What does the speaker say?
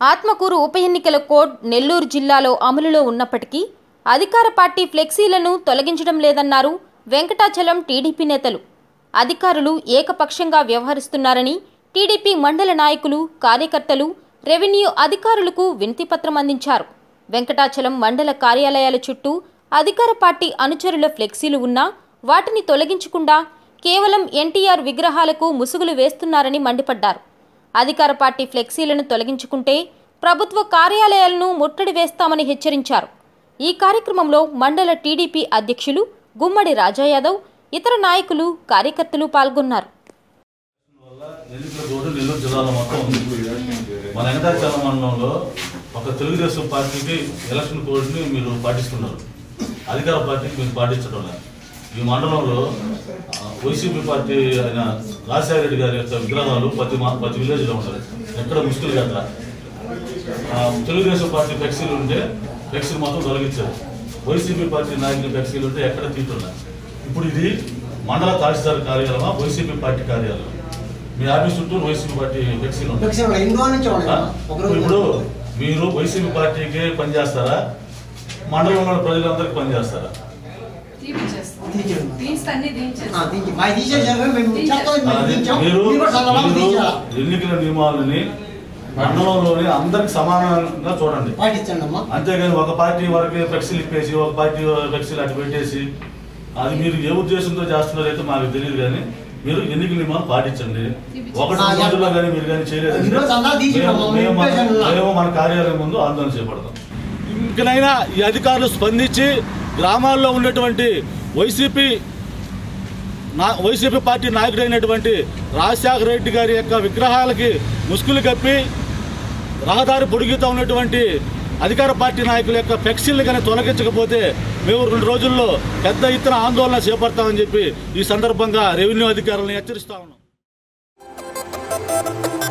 ఆత్మకూరు ఉప ఎన్నికల కోడ్ నెల్లూరు జిల్లాలో అమలులో ఉన్నప్పటికీ అధికార పార్టీ ఫ్లెక్సీలను తొలగించడం లేదన్నారు వెంకటాచలం టీడీపీ నేతలు అధికారులు ఏకపక్షంగా వ్యవహరిస్తున్నారని టీడీపీ మండల నాయకులు కార్యకర్తలు రెవెన్యూ అధికారులకు వినతిపత్రం అందించారు వెంకటాచలం మండల కార్యాలయాల చుట్టూ అధికార పార్టీ అనుచరుల ఫ్లెక్సీలు ఉన్నా వాటిని తొలగించకుండా కేవలం ఎన్టీఆర్ విగ్రహాలకు ముసుగులు వేస్తున్నారని మండిపడ్డారు అధికార పార్టీ ఫ్లెక్సీలను తొలగించుకుంటే ప్రభుత్వ కార్యాలయాలను ముట్టడి వేస్తామని హెచ్చరించారు ఈ కార్యక్రమంలో మండల టీడీపీ అధ్యక్షులు గుమ్మడి రాజా యాదవ్ ఇతర నాయకులు కార్యకర్తలు పాల్గొన్నారు ఎన్నికల కోడ్ నెల్లూరు జిల్లాలో మొత్తం ఉంది మన వెంకటాచలం మండలంలో ఒక తెలుగుదేశం పార్టీకి ఎలక్షన్ కోడ్ని మీరు పాటిస్తున్నారు అధికార పార్టీకి మీరు పాటించడం లేదు ఈ మండలంలో ఆ, వైసీపీ పార్టీ అయిన రాజశేఖర రెడ్డి గారి యొక్క విగ్రహాలు ప్రతి మా ప్రతి విలేజ్లో ఉంటాయి ఎక్కడ ముష్టిలు గట్రా ఆ, తెలుగుదేశం పార్టీ ఫ్లెక్సీలు ఉంటే ఫ్లెక్సీలు మొత్తం తొలగించారు వైసీపీ పార్టీ నాయకుల ఫ్లెక్సీలు ఉంటే ఎక్కడ తీస్తున్నారు ఇప్పుడు ఇది మండల తహసీల్దార్ కార్యాలయమా వైసీపీ పార్టీ కార్యాలయం మీ ఆఫీస్ చుట్టూ వైసీపీ పార్టీ ఫ్లెక్సీలు ఉంటాయి ఫ్లెక్సీబుల్ ఎన్ని రోజుల నుంచి ఆ? ఉన్నాయి ఒక రోజు ఇప్పుడు మీరు వైసీపీ పార్టీకి పనిచేస్తారా మండలంలో ప్రజలందరికీ పనిచేస్తారా తీపిచ్చేస్తాం తీసేయండి. తీస్తే అన్ని ఆ, తీయించేస్తాం దీనికి మా తీసేసారు మేము చెప్తాం మేము అది తీయించాం మీరు మీరు కూడా సలహాలు మీరు తీసేయాలా ఎన్నికల నియమాలని మండలంలోని అందరికి సమానంగా చూడండి పాటించండి అమ్మా అంతేగాని ఒక పార్టీ వరకు ఫ్లెక్సీలు ఇప్పేసి ఒక పార్టీ ఫ్లెక్సీలు అటు పెట్టేసి అది మీరు ఏ ఉద్దేశంతో చేస్తున్నారో అయితే మాకు తెలియదు కానీ మీరు ఎన్నికల నియమాలు పాటించండి ఒకటి ఆ, రెండు రోజుల్లో కానీ మీరు కానీ చేయలేదు ఈరోజు అన్నా తీసుకున్నాము, మేము మన- మేము ఉన్నా. మేము మన కార్యాలయం ముందు ఆందోళన చేపడతాం ఇంకనైనా ఈ అధికారులు స్పందించి గ్రామాల్లో ఉన్నటువంటి వైసీపీ నా వైసీపీ పార్టీ నాయకుడైనటువంటి రాజశేఖర రెడ్డి గారి యొక్క విగ్రహాలకి ముసుగులు కప్పి రహదారి పొడిగితో ఉన్నటువంటి అధికార పార్టీ నాయకుల యొక్క ఫ్లెక్సీలు కానీ తొలగించకపోతే మేము రెండు రోజుల్లో పెద్ద ఎత్తున ఆందోళన చేపడతామని చెప్పి ఈ సందర్భంగా రెవెన్యూ అధికారులను హెచ్చరిస్తా ఉన్నాం